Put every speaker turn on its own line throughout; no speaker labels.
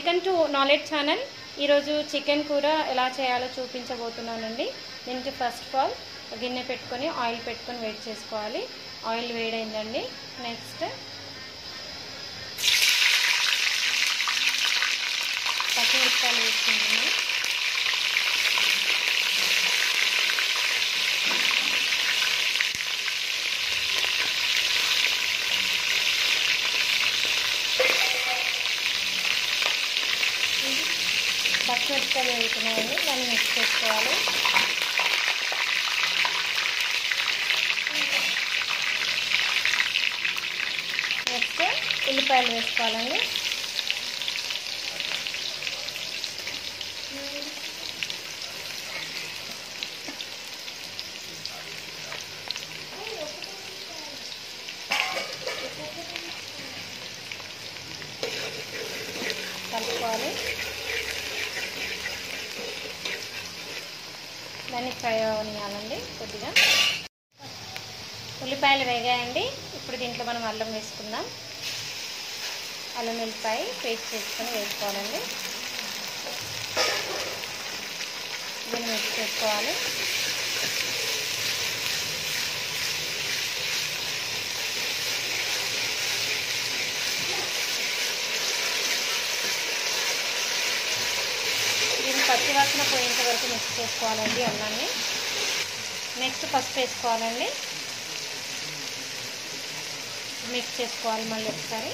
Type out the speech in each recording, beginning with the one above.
welcome to knowledge channel ఈరోజు chicken కూర ఎలా చేయాలో చూపించబోతున్నానండి దీనికి ఫస్ట్ ఆఫ్ ఆల్ గిన్నె పెట్టుకొని ఆయిల్ పెట్టుకొని వేడి చేసుకోవాలి ఆయిల్ వేడైందండి నెక్స్ట్ పచ్చిమిరపకాయలు వేసుకుంటున్నాం పచ్చిమిరపకాయలు వేసుకున్నామండి దాన్ని మిక్స్ చేసుకోవాలి నెక్స్ట్ ఉల్లిపాయలు వేసుకోవాలండి కలుపుకోవాలి దాన్ని ఫ్రై అవనియాలండి కొద్దిగా ఉల్లిపాయలు వేగాయండి ఇప్పుడు దీంట్లో మనం అల్లం వేసుకుందాం అల్లం వెల్లిపాయ పేస్ట్ చేసుకొని వేసుకోవాలండి దీన్ని మిక్స్ చేసుకోవాలి దీన్ని పచ్చివాసన పోయేంత వరకు మిక్స్ చేసుకోవాలండి అన్నాన్ని నెక్స్ట్ పసుపు వేసుకోవాలండి మిక్స్ చేసుకోవాలి మళ్ళీ ఒకసారి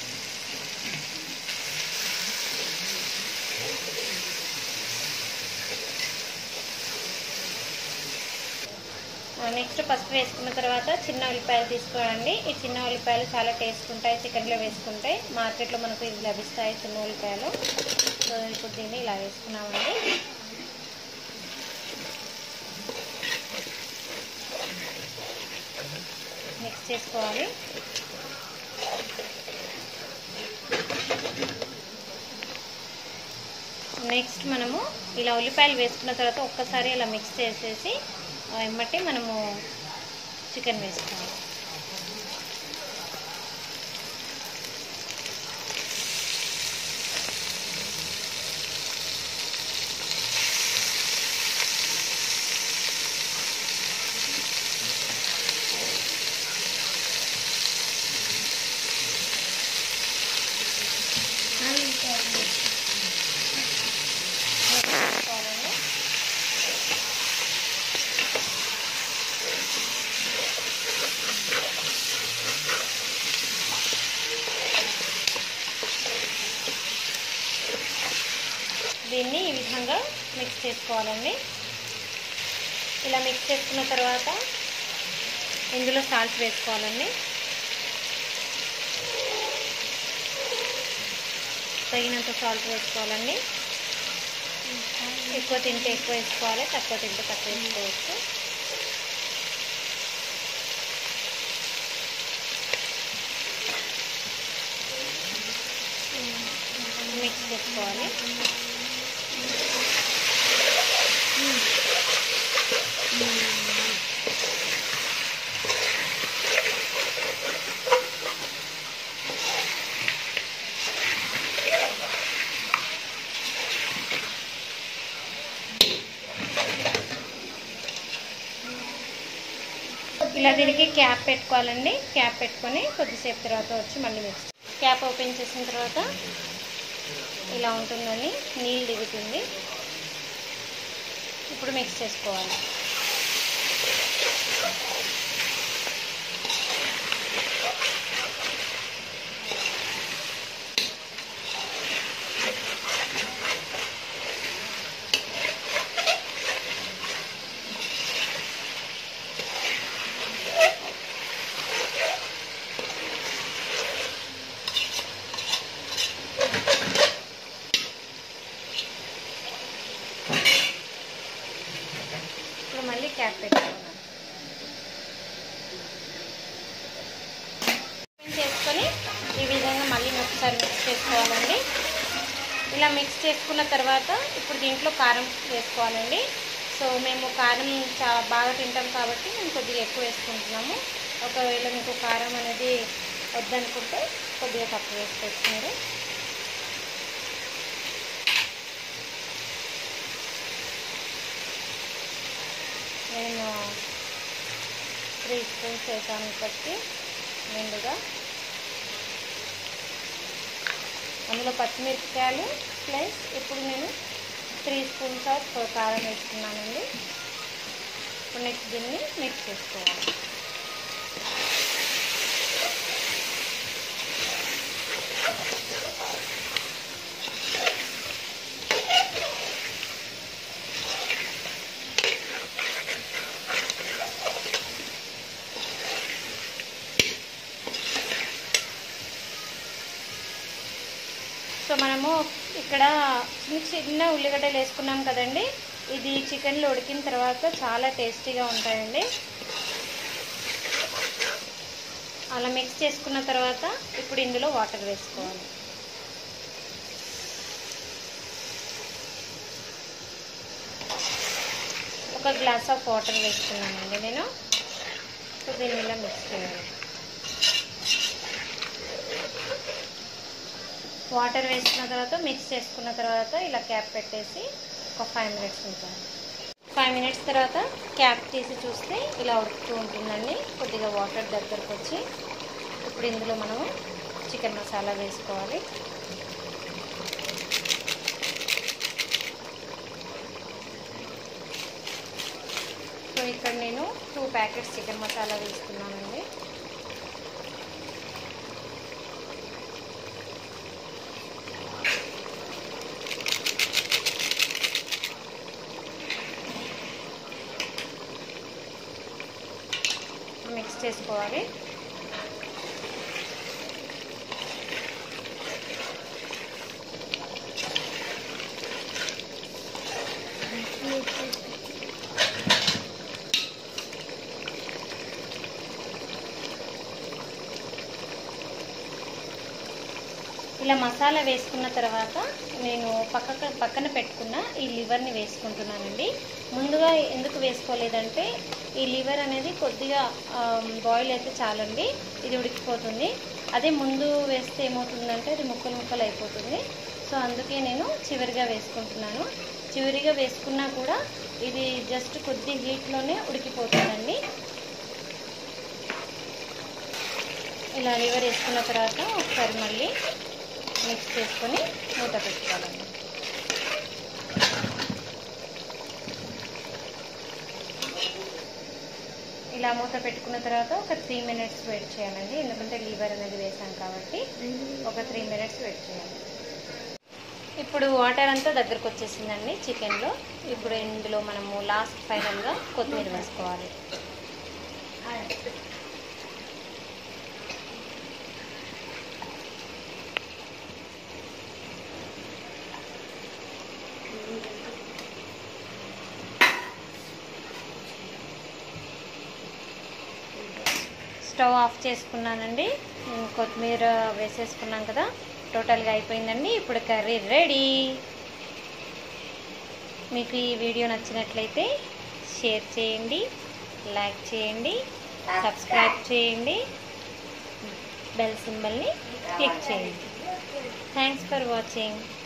నెక్స్ట్ పసుపు వేసుకున్న తర్వాత చిన్న ఉల్లిపాయలు తీసుకోవాలండి ఈ చిన్న ఉల్లిపాయలు చాలా టేస్ట్ ఉంటాయి చికెన్లో వేసుకుంటే మార్కెట్లో మనకు ఇది లభిస్తాయి చిన్న ఉల్లిపాయలు సో ఇప్పుడు దీన్ని ఇలా వేసుకున్నామండి మిక్స్ చేసుకోవాలి నెక్స్ట్ మనము ఇలా ఉల్లిపాయలు వేసుకున్న తర్వాత ఒక్కసారి ఇలా మిక్స్ చేసేసి ఎమ్మటి మనము చికెన్ వేసుకోవాలి వేసుకోవాలండి దీన్ని ఈ విధంగా మిక్స్ చేసుకోవాలండి ఇలా మిక్స్ చేసుకున్న తర్వాత ఇందులో సాల్ట్ వేసుకోవాలండి తగినంత సాల్ట్ వేసుకోవాలండి ఎక్కువ తింటే ఎక్కువ వేసుకోవాలి తక్కువ తింటే తక్కువ వేసుకోవచ్చు మిక్స్ చేసుకోవాలి ఇలా దీనికి క్యాప్ పెట్టుకోవాలండి క్యాప్ పెట్టుకొని కొద్దిసేపు తర్వాత వచ్చి మళ్ళీ మిక్స్ క్యాప్ ఓపెన్ చేసిన తర్వాత ఇలా ఉంటుందండి నీళ్ళు దిగుతుంది ఇప్పుడు మిక్స్ చేసుకోవాలి ఇప్పుడు మళ్ళీ క్యాప్ పెట్టుకున్నాను ఓపెన్ చేసుకొని ఈ విధంగా మళ్ళీ ఒకసారి మిక్స్ చేసుకోవాలండి ఇలా మిక్స్ చేసుకున్న తర్వాత ఇప్పుడు దీంట్లో కారం వేసుకోవాలండి సో మేము కారం చా బాగా తింటాం కాబట్టి మేము కొద్దిగా ఎక్కువ వేసుకుంటున్నాము ఒకవేళ మీకు కారం అనేది వద్దనుకుంటే కొద్దిగా తక్కువ వేసుకోవచ్చు మీరు త్రీ స్పూన్స్ వేసాను ఇప్పటికి నిండుగా అందులో పచ్చిమిరపకాయలు ప్లస్ ఇప్పుడు నేను త్రీ స్పూన్స్ ఆఫ్ కారం వేసుకున్నానండి ఇప్పుడు నెక్స్ట్ దీన్ని మిక్స్ చేసుకోవాలి సో మనము ఇక్కడ చిన్న చిన్న ఉల్లిగడ్డలు వేసుకున్నాం కదండి ఇది చికెన్లో ఉడికిన తర్వాత చాలా టేస్టీగా ఉంటాయండి అలా మిక్స్ చేసుకున్న తర్వాత ఇప్పుడు ఇందులో వాటర్ వేసుకోవాలి ఒక గ్లాస్ ఆఫ్ వాటర్ వేసుకున్నానండి నేను సో దీని ఇలా మిక్స్ చేయాలి వాటర్ వేసుకున్న తర్వాత మిక్స్ చేసుకున్న తర్వాత ఇలా క్యాప్ పెట్టేసి ఒక ఫైవ్ మినిట్స్ ఉంచాలి ఫైవ్ మినిట్స్ తర్వాత క్యాప్ తీసి చూస్తే ఇలా ఉడుకుతూ ఉంటుందండి కొద్దిగా వాటర్ దగ్గరకు వచ్చి ఇప్పుడు ఇందులో మనము చికెన్ మసాలా వేసుకోవాలి సో ఇక్కడ నేను టూ ప్యాకెట్స్ చికెన్ మసాలా వేసుకున్నానండి మిక్స్ చేసుకోవాలి ఇలా మసాలా వేసుకున్న తర్వాత నేను పక్కన పక్కన పెట్టుకున్న ఈ లివర్ని వేసుకుంటున్నానండి ముందుగా ఎందుకు వేసుకోలేదంటే ఈ లివర్ అనేది కొద్దిగా బాయిల్ అయితే చాలండి ఇది ఉడికిపోతుంది అదే ముందు వేస్తే ఏమవుతుందంటే అది ముక్కలు ముక్కలు అయిపోతుంది సో అందుకే నేను చివరిగా వేసుకుంటున్నాను చివరిగా వేసుకున్నా కూడా ఇది జస్ట్ కొద్ది హీట్లోనే ఉడికిపోతుందండి ఇలా లివర్ వేసుకున్న తర్వాత ఒకసారి మళ్ళీ మిక్స్ చేసుకొని మూత పెట్టుకోవాలండి ఇలా మూత పెట్టుకున్న తర్వాత ఒక త్రీ మినిట్స్ వెయిట్ చేయాలండి ఎందుకంటే లివర్ అనేది వేసాం కాబట్టి ఒక త్రీ మినిట్స్ వెయిట్ చేయాలి ఇప్పుడు వాటర్ అంతా దగ్గరకు వచ్చేసిందండి చికెన్లో ఇప్పుడు ఇందులో మనము లాస్ట్ ఫైనల్గా కొత్తిమీర వేసుకోవాలి స్టవ్ ఆఫ్ చేసుకున్నానండి ఉమ్, కొత్తిమీర వేసేసుకున్నాం కదా టోటల్గా అయిపోయిందండి ఇప్పుడు కర్రీ రెడీ మీకు ఈ వీడియో నచ్చినట్లయితే షేర్ చేయండి లైక్ చేయండి సబ్స్క్రైబ్ చేయండి బెల్ సింబల్ని క్లిక్ చేయండి థ్యాంక్స్ ఫర్ వాచింగ్